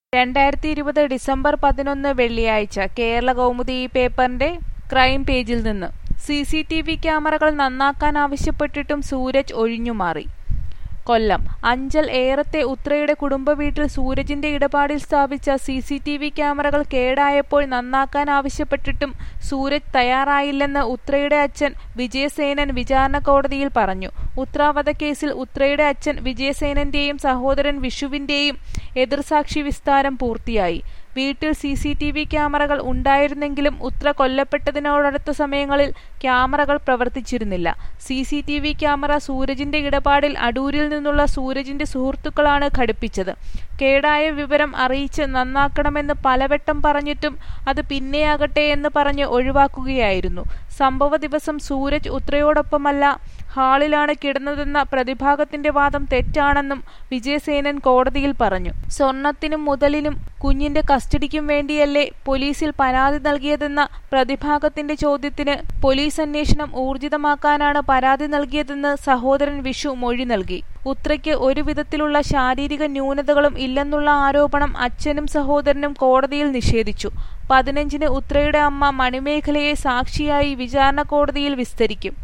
രണ്ടായിരത്തി ഇരുപത് ഡിസംബർ പതിനൊന്ന് വെള്ളിയാഴ്ച കേരള കൗമുദി ഈ പേപ്പറിന്റെ ക്രൈം പേജിൽ നിന്ന് സി സി ടി വി ക്യാമറകൾ നന്നാക്കാനാവശ്യപ്പെട്ടിട്ടും സൂരജ് ഒഴിഞ്ഞുമാറി കൊല്ലം അഞ്ചൽ ഏറത്തെ ഉത്രയുടെ കുടുംബ വീട്ടിൽ സൂരജിന്റെ ഇടപാടിൽ സ്ഥാപിച്ച സി സി ടി വി ക്യാമറകൾ കേടായപ്പോൾ നന്നാക്കാൻ ആവശ്യപ്പെട്ടിട്ടും സൂരജ് തയ്യാറായില്ലെന്ന് ഉത്രയുടെ അച്ഛൻ വിജയസേനൻ വിചാരണ കോടതിയിൽ പറഞ്ഞു ഉത്ര വധക്കേസിൽ ഉത്രയുടെ അച്ഛൻ വിജയസേനന്റെയും സഹോദരൻ വിഷുവിന്റെയും എതിർസാക്ഷി വിസ്താരം പൂർത്തിയായി വീട്ടിൽ സി സി ടി വി ക്യാമറകൾ ഉണ്ടായിരുന്നെങ്കിലും ഉത്ര കൊല്ലപ്പെട്ടതിനോടടുത്ത സമയങ്ങളിൽ ക്യാമറകൾ പ്രവർത്തിച്ചിരുന്നില്ല C C T V camera സൂരജിന്റെ ഇടപാടിൽ അടൂരിൽ നിന്നുള്ള സൂരജിന്റെ സുഹൃത്തുക്കളാണ് ഘടിപ്പിച്ചത് കേടായ വിവരം അറിയിച്ച് നന്നാക്കണമെന്ന് പലവട്ടം പറഞ്ഞിട്ടും അത് പിന്നെയാകട്ടെ എന്ന് പറഞ്ഞ് ഒഴിവാക്കുകയായിരുന്നു സംഭവ ദിവസം സൂരജ് ഉത്രയോടൊപ്പമല്ല ഹാളിലാണ് കിടന്നതെന്ന പ്രതിഭാഗത്തിന്റെ വാദം തെറ്റാണെന്നും വിജയസേനൻ കോടതിയിൽ പറഞ്ഞു സ്വർണത്തിനും മുതലിനും കുഞ്ഞിന്റെ കസ്റ്റഡിക്കും വേണ്ടിയല്ലേ പോലീസിൽ പരാതി നൽകിയതെന്ന പ്രതിഭാഗത്തിന്റെ ചോദ്യത്തിന് പോലീസ് അന്വേഷണം ഊർജിതമാക്കാനാണ് പരാതി നൽകിയതെന്ന് സഹോദരൻ വിഷു മൊഴി നൽകി ഉത്രയ്ക്ക് ഒരു വിധത്തിലുള്ള ശാരീരിക ന്യൂനതകളും ഇല്ലെന്നുള്ള ആരോപണം അച്ഛനും സഹോദരനും കോടതിയിൽ നിഷേധിച്ചു പതിനഞ്ചിന് ഉത്രയുടെ അമ്മ മണിമേഖലയെ സാക്ഷിയായി വിചാരണ കോടതിയിൽ വിസ്തരിക്കും